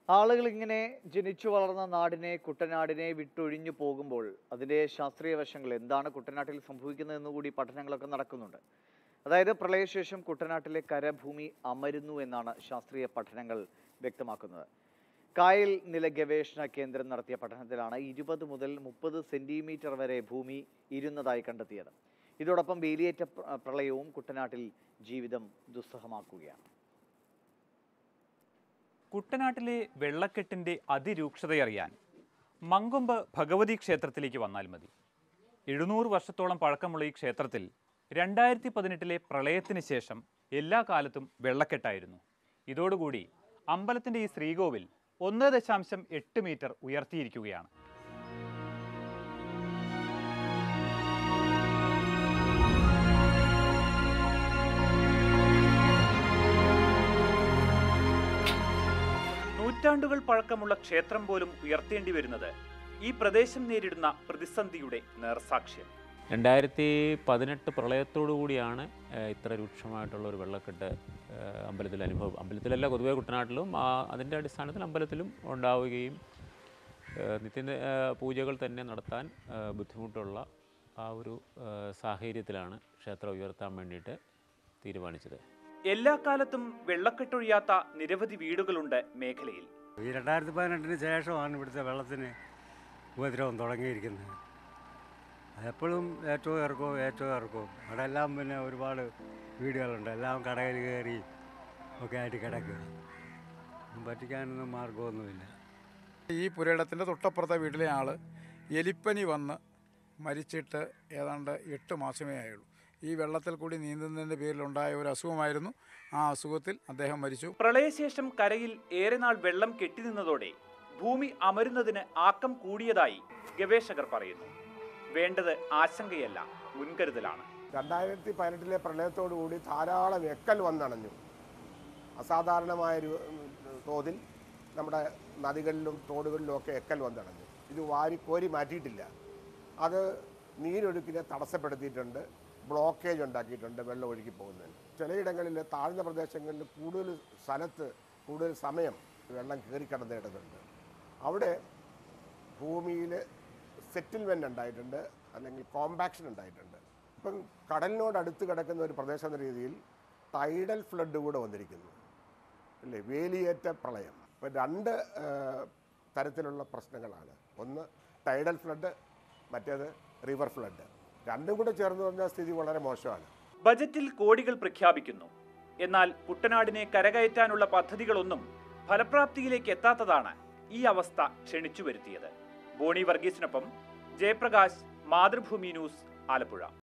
ആളുകൾ ഇങ്ങനെ ജനിച്ചു വളർന്ന നാടിനെ കുട്ടനാടിനെ വിട്ടൊഴിഞ്ഞു പോകുമ്പോൾ അതിൻ്റെ ശാസ്ത്രീയ വശങ്ങൾ എന്താണ് കുട്ടനാട്ടിൽ സംഭവിക്കുന്നതെന്ന് കൂടി പഠനങ്ങളൊക്കെ നടക്കുന്നുണ്ട് അതായത് പ്രളയശേഷം കുട്ടനാട്ടിലെ കരഭൂമി അമരുന്നു എന്നാണ് ശാസ്ത്രീയ പഠനങ്ങൾ വ്യക്തമാക്കുന്നത് കായൽ നില ഗവേഷണ കേന്ദ്രം നടത്തിയ പഠനത്തിലാണ് ഇരുപത് മുതൽ മുപ്പത് സെന്റിമീറ്റർ വരെ ഭൂമി ഇരുന്നതായി കണ്ടെത്തിയത് ഇതോടൊപ്പം വേലിയേറ്റ പ്ര- പ്രളയവും കുട്ടനാട്ടിൽ ജീവിതം ദുസ്സഹമാക്കുകയാണ് കുട്ടനാട്ടിലെ വെള്ളക്കെട്ടിന്റെ അതിരൂക്ഷതയറിയാൻ മങ്കൊമ്പ് ഭഗവതി ക്ഷേത്രത്തിലേക്ക് വന്നാൽ മതി എഴുന്നൂറ് വർഷത്തോളം പഴക്കമുള്ള ഈ ക്ഷേത്രത്തിൽ രണ്ടായിരത്തി പതിനെട്ടിലെ പ്രളയത്തിന് ശേഷം എല്ലാ കാലത്തും വെള്ളക്കെട്ടായിരുന്നു ഇതോടുകൂടി അമ്പലത്തിന്റെ ഈ ശ്രീകോവിൽ ഒന്ന് ദശാംശം എട്ട് മീറ്റർ ഉയർത്തിയിരിക്കുകയാണ് നൂറ്റാണ്ടുകൾ പഴക്കമുള്ള ക്ഷേത്രം പോലും ഉയർത്തേണ്ടി വരുന്നത് ഈ പ്രദേശം നേരിടുന്ന പ്രതിസന്ധിയുടെ നേർസാക്ഷ്യം രണ്ടായിരത്തി പതിനെട്ട് പ്രളയത്തോടു കൂടിയാണ് ഏഹ്, ഇത്ര രൂക്ഷമായിട്ടുള്ള ഒരു വെള്ളക്കെട്ട് ഏഹ്, അമ്പലത്തിൽ അനുഭവം അമ്പലത്തിലല്ല പൊതുവേ കുട്ടനാട്ടിലും ആ അതിൻ്റെ അടിസ്ഥാനത്തിൽ അമ്പലത്തിലും ഉണ്ടാവുകയും ഏഹ്, നിത്യ ഏഹ്, പൂജകൾ തന്നെ നടത്താൻ ഏഹ്, ബുദ്ധിമുട്ടുള്ള ആ ഒരു ഏഹ്, സാഹചര്യത്തിലാണ് ക്ഷേത്രം ഉയർത്താൻ വേണ്ടിയിട്ട് തീരുമാനിച്ചത് എല്ലാ കാലത്തും വെള്ളക്കെട്ടൊഴിയാത്ത നിരവധി വീടുകളുണ്ട് മേഖലയിൽ ഈ രണ്ടായിരത്തി പതിനെട്ടിന് ശേഷമാണ് ഇവിടുത്തെ വെള്ളത്തിന് ഉപദ്രവം തുടങ്ങിയിരിക്കുന്നത് അതെപ്പോഴും ഏറ്റവും ഇറക്കവും ഏറ്റവും ഇറക്കവും അവിടെ എല്ലാം പിന്നെ ഒരുപാട് വീടുകളുണ്ട് എല്ലാം കടയിൽ കയറി ഒക്കെ ആയിട്ട് കിടക്കുക ഒന്നും പറ്റിക്കാനൊന്നും മാർഗമൊന്നുമില്ല ഈ പുരയിടത്തിൻ്റെ തൊട്ടപ്പുറത്തെ വീട്ടിലെ ആൾ എലിപ്പനി വന്ന് മരിച്ചിട്ട് ഏതാണ്ട് എട്ട് മാസമേ ആയുള്ളൂ ഈ വെള്ളത്തിൽ കൂടി നീന്തുന്നതിൻ്റെ പേരിലുണ്ടായ ഒരു അസുഖമായിരുന്നു ആ അസുഖത്തിൽ അദ്ദേഹം മരിച്ചു പ്രളയശേഷം കരയിൽ ഏറെ നാൾ വെള്ളം കെട്ടിനിന്നതോടെ ഭൂമി അമരുന്നതിന് ആക്കം കൂടിയതായി ഗവേഷകർ പറയുന്നു വേണ്ടത് ആശങ്കയല്ല മുൻകരുതലാണ് രണ്ടായിരത്തി പതിനെട്ടിലെ പ്രളയത്തോടുകൂടി ധാരാളം എക്കൽ വന്നണഞ്ഞു അസാധാരണമായ ഒരു ഉം, തോതിൽ നമ്മുടെ നദികളിലും തോടുകളിലും ഒക്കെ എക്കൽ വന്നണഞ്ഞു ഇത് വാരി കോരി മാറ്റിയിട്ടില്ല അത് നീരൊഴുക്കിനെ തടസ്സപ്പെടുത്തിയിട്ടുണ്ട് ബ്ലോക്കേജ് ഉണ്ടാക്കിയിട്ടുണ്ട് വെള്ളം ഒഴുകി പോകുന്നതിന് ചിലയിടങ്ങളിൽ താഴ്ന്ന പ്രദേശങ്ങളിൽ കൂടുതൽ സ്ഥലത്ത് കൂടുതൽ സമയം വെള്ളം കയറിക്കടന്നേണ്ടതുണ്ട് അവിടെ ഭൂമിയിൽ സെറ്റിൽമെൻ്റ് ഉണ്ടായിട്ടുണ്ട് അല്ലെങ്കിൽ കോമ്പാക്ഷൻ ഉണ്ടായിട്ടുണ്ട് ഇപ്പം കടലിനോട് അടുത്ത് കിടക്കുന്ന ഒരു പ്രദേശം എന്ന രീതിയിൽ ടൈഡൽ ഫ്ലഡ് കൂടെ വന്നിരിക്കുന്നു അല്ലേ വേലിയേറ്റ പ്രളയം ഇപ്പം രണ്ട് ആ, തരത്തിലുള്ള പ്രശ്നങ്ങളാണ് ഒന്ന് ടൈഡൽ ഫ്ലഡ് മറ്റേത് റിവർ ഫ്ലഡ് രണ്ടും കൂടെ ചേർന്ന് പറഞ്ഞാൽ സ്ഥിതി വളരെ മോശമാണ് ബജറ്റിൽ കോടികൾ പ്രഖ്യാപിക്കുന്നു എന്നാൽ കുട്ടനാടിനെ കരകയറ്റാനുള്ള പദ്ധതികളൊന്നും ഫലപ്രാപ്തിയിലേക്ക് എത്താത്തതാണ് ഈ അവസ്ഥ ക്ഷണിച്ചു വരുത്തിയത് ബോണി വർഗീസിനൊപ്പം ജയപ്രകാശ് മാതൃഭൂമി ന്യൂസ് ആലപ്പുഴ